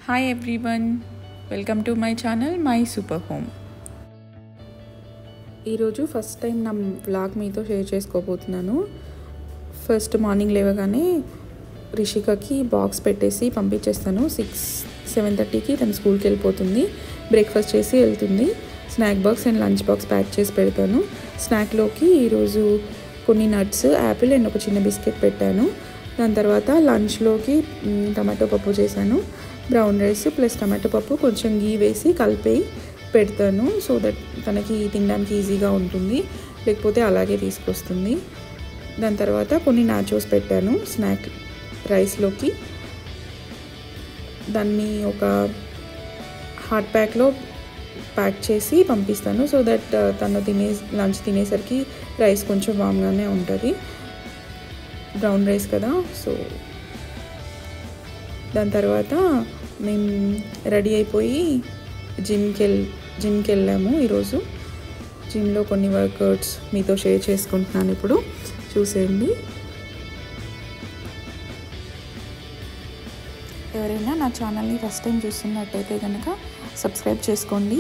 hi everyone welcome to my channel my super home ఈరోజు first time నా vlog మీతో share చేసుకోబోతున్నాను first morning లేవగానే రిషికకి బాక్స్ పెట్టేసి పంపించేస్తాను సిక్స్ సెవెన్ థర్టీకి తను స్కూల్కి వెళ్ళిపోతుంది బ్రేక్ఫాస్ట్ చేసి వెళ్తుంది snack box and lunch box pack చేసి పెడతాను స్నాక్లోకి ఈరోజు కొన్ని నట్స్ యాపిల్ అండ్ ఒక చిన్న బిస్కెట్ పెట్టాను దాని తర్వాత లంచ్లోకి మ్, టమాటో పప్పు చేశాను బ్రౌన్ రైస్ ప్లస్ టమాటో పప్పు కొంచెం గీ వేసి కలిపి పెడతాను సో దట్ తనకి తినడానికి ఈజీగా ఉంటుంది లేకపోతే అలాగే తీసుకొస్తుంది దాని తర్వాత కొన్ని నాచోస్ పెట్టాను స్నాక్ రైస్లోకి దాన్ని ఒక హాట్ ప్యాక్లో ప్యాక్ చేసి పంపిస్తాను సో దట్ తను తినే లంచ్ తినేసరికి రైస్ కొంచెం వామ్గానే ఉంటుంది బ్రౌన్ రైస్ కదా సో దాని తర్వాత మేము రెడీ అయిపోయి జిమ్కి వెళ్ జిమ్కి వెళ్ళాము ఈరోజు జిమ్లో కొన్ని వర్కౌట్స్ మీతో షేర్ చేసుకుంటున్నాను ఇప్పుడు చూసేయండి ఎవరైనా నా ఛానల్ని ఫస్ట్ టైం చూస్తున్నట్టయితే కనుక సబ్స్క్రైబ్ చేసుకోండి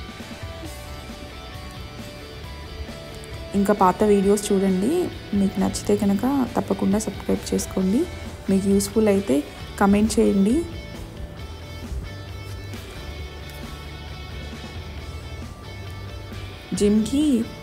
ఇంకా పాత వీడియోస్ చూడండి మీకు నచ్చితే కనుక తప్పకుండా సబ్స్క్రైబ్ చేసుకోండి మీకు యూస్ఫుల్ అయితే కమెంట్ చేయండి జిమ్కి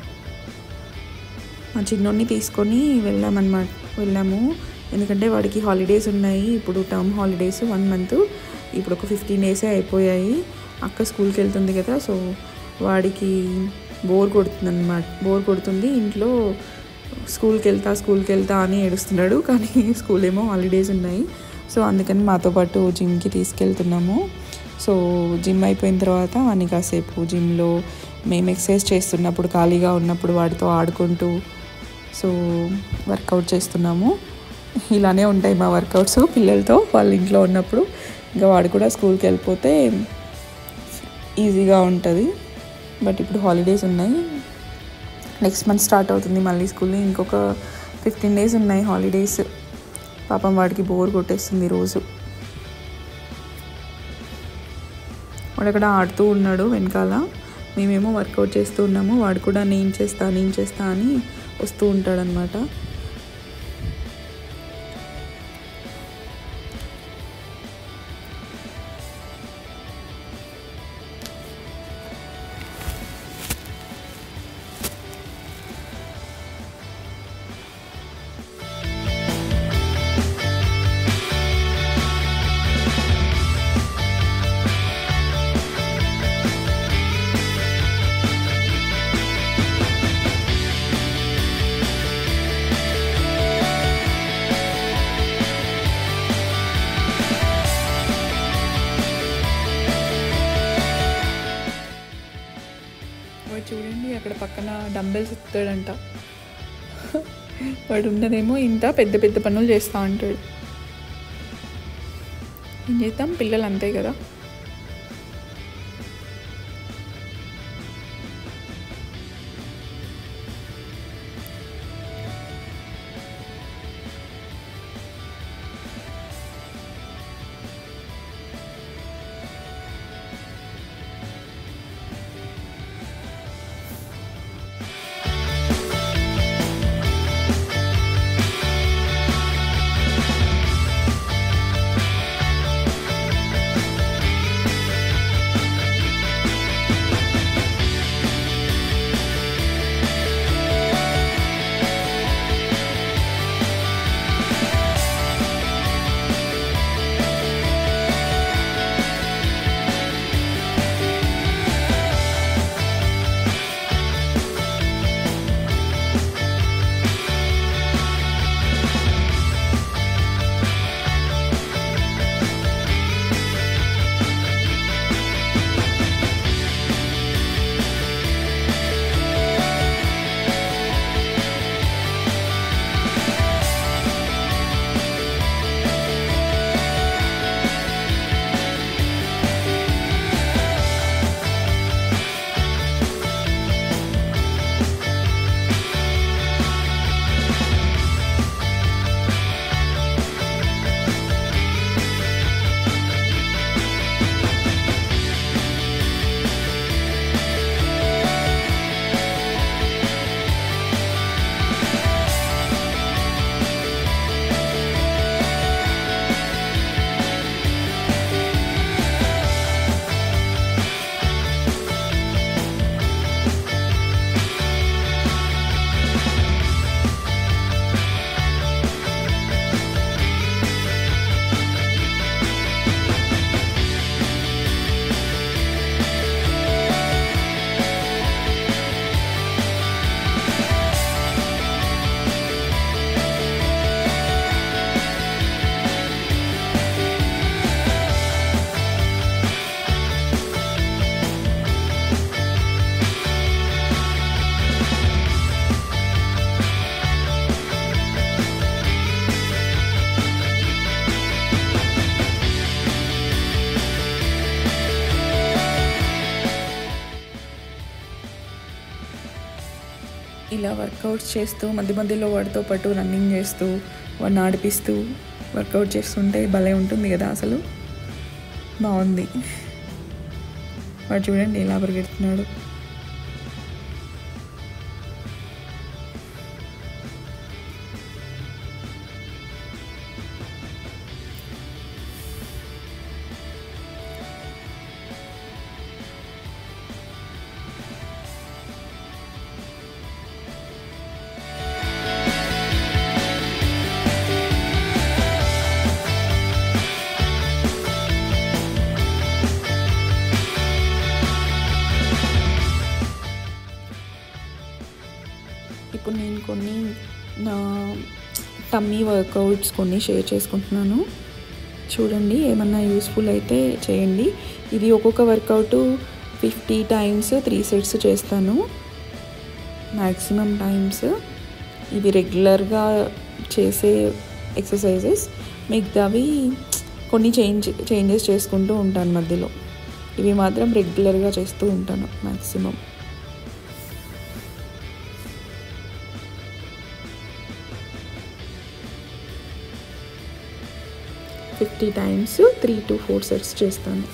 మా చిన్నోడిని తీసుకొని వెళ్ళామన్నమాట వెళ్ళాము ఎందుకంటే వాడికి హాలిడేస్ ఉన్నాయి ఇప్పుడు టర్మ్ హాలిడేస్ వన్ మంత్ ఇప్పుడు ఒక ఫిఫ్టీన్ డేసే అయిపోయాయి అక్క స్కూల్కి వెళ్తుంది కదా సో వాడికి బోర్ కొడుతుంది అనమాట బోర్ కొడుతుంది ఇంట్లో స్కూల్కి వెళ్తా స్కూల్కి వెళ్తా అని ఏడుస్తున్నాడు కానీ స్కూల్ ఏమో హాలిడేస్ ఉన్నాయి సో అందుకని మాతో పాటు జిమ్కి తీసుకెళ్తున్నాము సో జిమ్ అయిపోయిన తర్వాత వాడిని కాసేపు జిమ్లో మేము ఎక్సర్సైజ్ చేస్తున్నప్పుడు ఖాళీగా ఉన్నప్పుడు వాడితో ఆడుకుంటూ సో వర్కౌట్ చేస్తున్నాము ఇలానే ఉంటాయి మా వర్కౌట్స్ పిల్లలతో వాళ్ళ ఇంట్లో ఉన్నప్పుడు ఇంకా వాడు కూడా స్కూల్కి వెళ్ళిపోతే ఈజీగా ఉంటుంది బట్ ఇప్పుడు హాలిడేస్ ఉన్నాయి నెక్స్ట్ మంత్ స్టార్ట్ అవుతుంది మళ్ళీ స్కూల్ ఇంకొక ఫిఫ్టీన్ డేస్ ఉన్నాయి హాలిడేస్ పాపం వాడికి బోర్ కొట్టేస్తుంది రోజు వాడు అక్కడ ఆడుతూ ఉన్నాడు వెనకాల మేమేమో వర్కౌట్ చేస్తూ ఉన్నాము వాడు కూడా నేను చేస్తా నేను చేస్తా అని వస్తూ ఉంటాడనమాట వాడు చూడండి అక్కడ పక్కన డంబెల్స్ ఎత్తాడంట వాడు ఉన్నదేమో ఇంత పెద్ద పెద్ద పనులు చేస్తూ ఉంటాడు ఏం చేద్దాం పిల్లలు అంతే కదా ఇలా వర్కౌట్స్ చేస్తూ మధ్య మధ్యలో వాడితో పాటు రన్నింగ్ చేస్తూ వాడిని ఆడిపిస్తూ వర్కౌట్ చేస్తుంటే భలే ఉంటుంది కదా అసలు బాగుంది వాడు చూడండి ఎలా పరిగెడుతున్నాడు ఇప్పుడు నేను కొన్ని నా టమ్మీ వర్కౌట్స్ కొన్ని షేర్ చేసుకుంటున్నాను చూడండి ఏమన్నా యూస్ఫుల్ అయితే చేయండి ఇది ఒక్కొక్క workout fifty times three sets చేస్తాను మ్యాక్సిమం టైమ్స్ ఇవి రెగ్యులర్గా చేసే ఎక్సర్సైజెస్ మిగతావి కొన్ని చేంజ్ చేంజెస్ చేసుకుంటూ ఉంటాను మధ్యలో ఇవి మాత్రం రెగ్యులర్గా చేస్తూ ఉంటాను maximum fifty times three to four sets చేస్తాను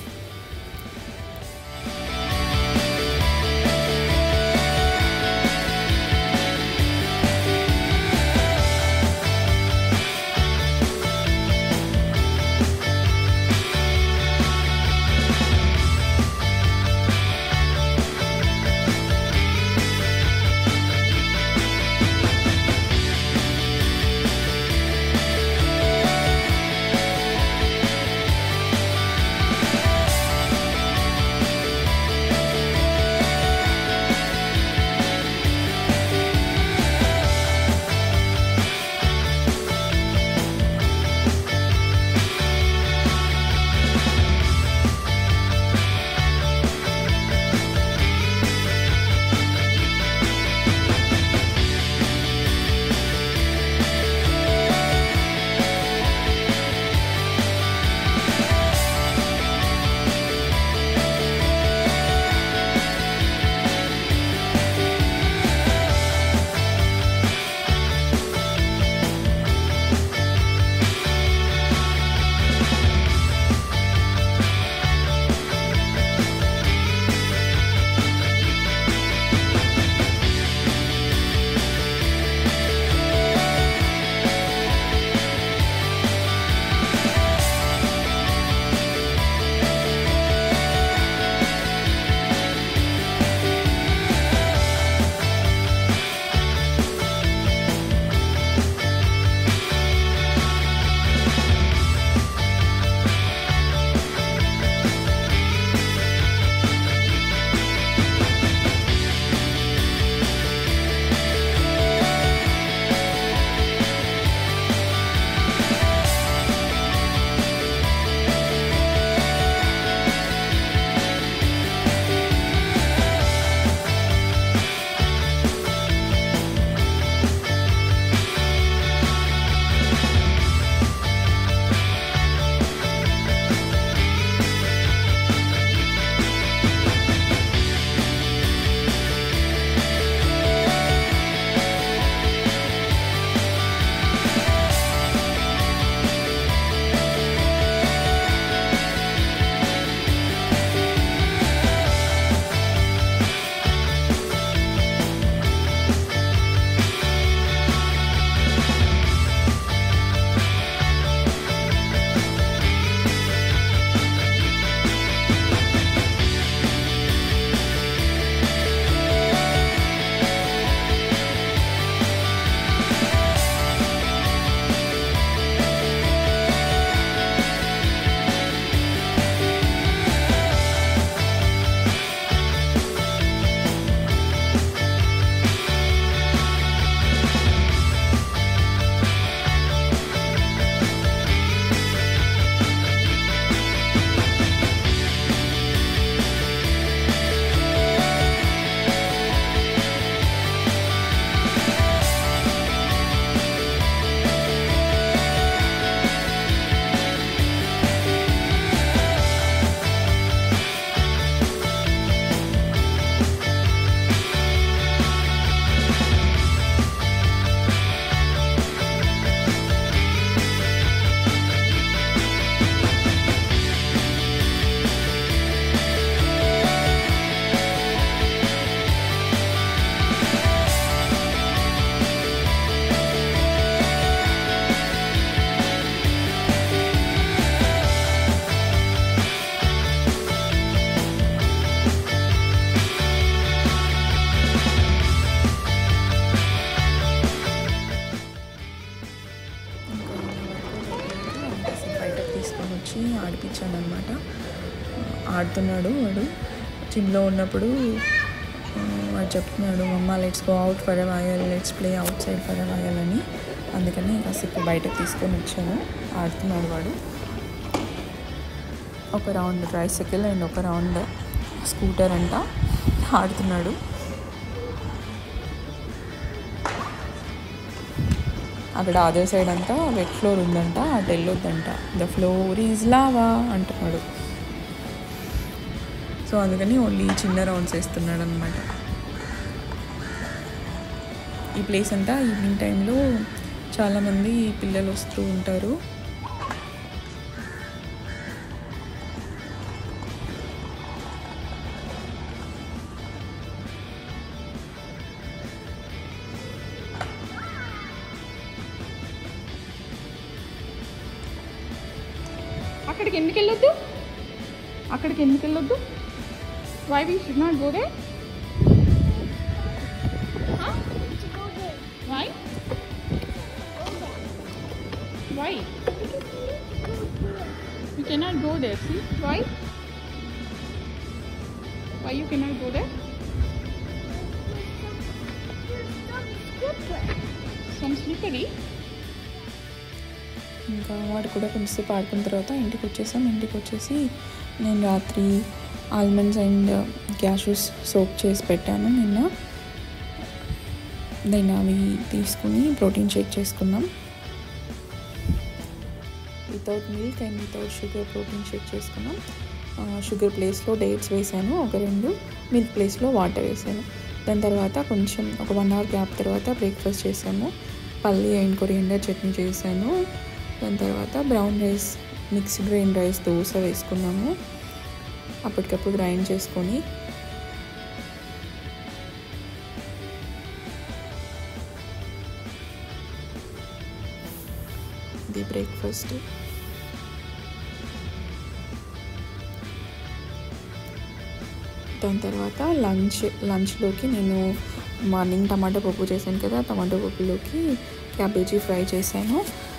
అనమాట ఆడుతున్నాడు వాడు జిమ్లో ఉన్నప్పుడు ఆ, వాడు చెప్తున్నాడు mumma let's go out for a while let's play outside for a while అని అందుకని కాసేపు బయటకు తీసుకొని వచ్చాను ఆడుతున్నాడు వాడు ఒక రౌండ్ ట్రైసైకిల్ అండ్ ఒక రౌండ్ స్కూటర్ అంట ఆడుతున్నాడు అక్కడ అదర్ సైడ్ అంతా వెట్ ఫ్లోర్ ఉందంట అటు వెళ్ళొద్దంట ద ఫ్లోర్ ఈజ్ లావా అంటున్నాడు సో అందుకని ఓన్లీ చిన్న రౌండ్స్ వేస్తున్నాడు అనమాట ఈ ప్లేస్ అంతా ఈవినింగ్ టైంలో చాలామంది పిల్లలు వస్తూ ఉంటారు అక్కడికి ఎందుకు వెళ్ళొద్దు అక్కడికి ఎందుకు వెళ్ళొద్దు why we should not go there why why you cannot go there see why why you cannot go there some slippery ఇంకా వాడు కూడా కొంచెంసేపు ఆడుకున్న తర్వాత ఇంటికి వచ్చేసాం ఇంటికి వచ్చేసి నేను రాత్రి ఆల్మండ్స్ అండ్ క్యాషూస్ సోప్ చేసి పెట్టాను నిన్న నేను అవి తీసుకుని ప్రోటీన్ షేక్ చేసుకున్నాం without milk and without sugar protein shake చేసుకున్నాం షుగర్ ప్లేస్లో డేట్స్ వేసాను ఒక రెండు మిల్క్ ప్లేస్లో వాటర్ వేసాను దాని తర్వాత కొంచెం ఒక వన్ అవర్ గ్యాప్ తర్వాత బ్రేక్ఫాస్ట్ చేసాము పల్లి అండ్ కొరియండర్ చట్నీ చేశాను దాని తర్వాత brown rice mixed grain rice dosa వేసుకున్నాము అప్పటికప్పుడు గ్రైండ్ చేసుకొని ఇది బ్రేక్ఫాస్ట్ దాని తర్వాత లంచ్ లంచ్లోకి నేను మార్నింగ్ టమాటో పప్పు చేశాను కదా టమాటో పప్పులోకి క్యాబేజీ ఫ్రై చేశాను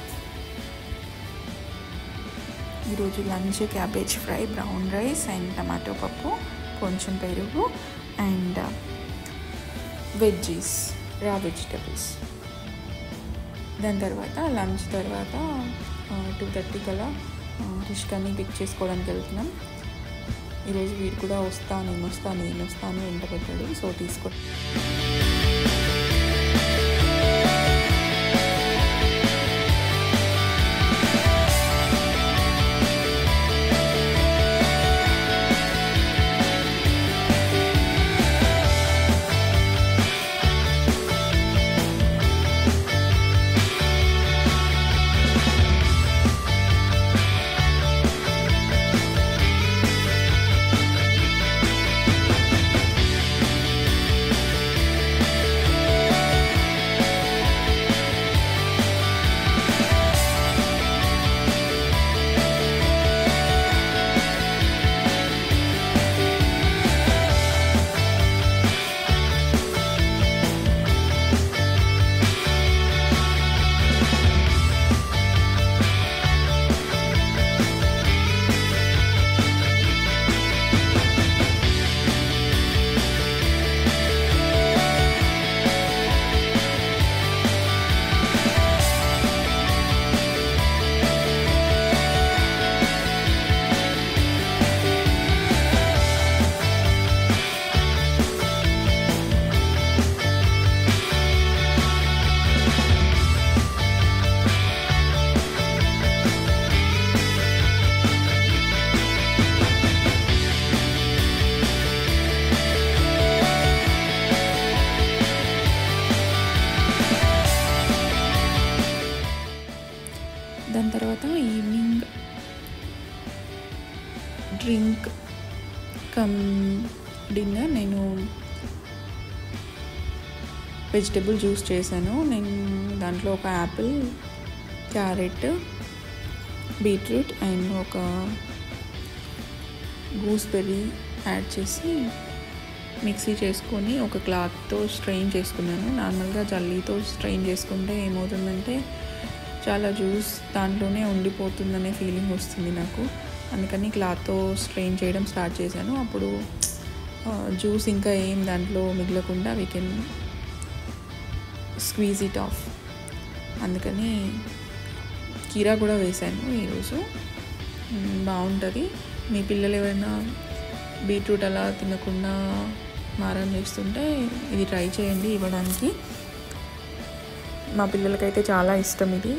ఈరోజు lunch cabbage fry brown rice and tomato పప్పు కొంచెం పెరుగు అండ్ వెజ్జీస్ రా వెజిటబుల్స్ దాని తర్వాత లంచ్ తర్వాత టూ థర్టీ కల్లా రిష్కాని పిక్ చేసుకోవడానికి వెళ్తున్నాం ఈరోజు వీడు కూడా వస్తా నేను వస్తాను నేను వస్తాను వెంట పెట్టాడు సో తీసుకో దాని తర్వాత ఈవినింగ్ డ్రింక్ కమ్ డిన్నర్ నేను వెజిటబుల్ జ్యూస్ చేశాను నేను దాంట్లో ఒక యాపిల్ క్యారెట్ బీట్రూట్ అండ్ ఒక గూస్బెర్రీ యాడ్ చేసి మిక్సీ చేసుకొని ఒక క్లాత్తో స్ట్రెయిన్ చేసుకున్నాను నార్మల్గా జల్లీతో స్ట్రెయిన్ చేసుకుంటే ఏమవుతుందంటే చాలా జ్యూస్ దాంట్లోనే ఉండిపోతుందనే ఫీలింగ్ వస్తుంది నాకు అందుకని క్లాత్తో స్ట్రెయిన్ చేయడం స్టార్ట్ చేశాను అప్పుడు జ్యూస్ ఇంకా ఏం దాంట్లో మిగలకుండా we can squeeze it off అందుకని కీరా కూడా వేశాను ఈరోజు మ్, బాగుంటుంది మీ పిల్లలు ఎవరైనా బీట్రూట్ అలా తినకుండా మారం చేస్తుంటే ఇది ట్రై చేయండి ఇవ్వడానికి మా పిల్లలకైతే చాలా ఇష్టం ఇది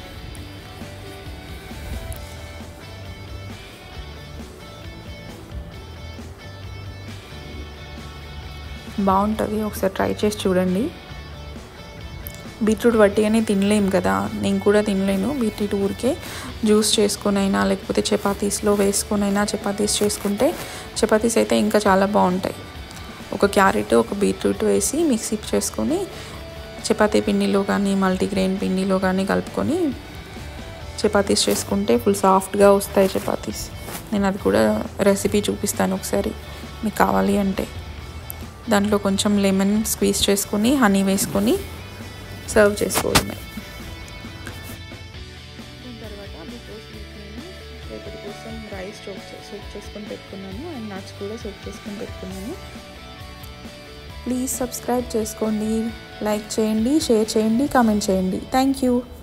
బాగుంటుంది ఒకసారి ట్రై చేసి చూడండి బీట్రూట్ వట్టిగానే తినలేం కదా నేను కూడా తినలేను బీట్రూట్ ఊరికే జ్యూస్ చేసుకునైనా లేకపోతే చపాతీస్లో వేసుకునైనా చపాతీస్ చేసుకుంటే చపాతీస్ అయితే ఇంకా చాలా బాగుంటాయి ఒక క్యారెట్ ఒక బీట్రూట్ వేసి మిక్సీ చేసుకొని చపాతీ పిండిలో కానీ మల్టీగ్రెయిన్ పిండిలో కానీ కలుపుకొని చపాతీస్ చేసుకుంటే ఫుల్ సాఫ్ట్గా వస్తాయి చపాతీస్ నేను అది కూడా రెసిపీ చూపిస్తాను ఒకసారి మీకు కావాలి అంటే దాంట్లో కొంచెం లెమన్ స్క్వీజ్ చేసుకొని హనీ వేసుకొని సర్వ్ చేసుకోవడమే దీని తర్వాత బిఫోర్ స్లీప్ నేను రేపటి కోసం రైస్ సోప్ సోప్ చేసుకొని పెట్టుకున్నాను అండ్ నట్స్ కూడా సోప్ చేసుకొని పెట్టుకున్నాను ప్లీజ్ సబ్స్క్రైబ్ చేసుకోండి లైక్ చేయండి షేర్ చేయండి కామెంట్ చేయండి థ్యాంక్ యూ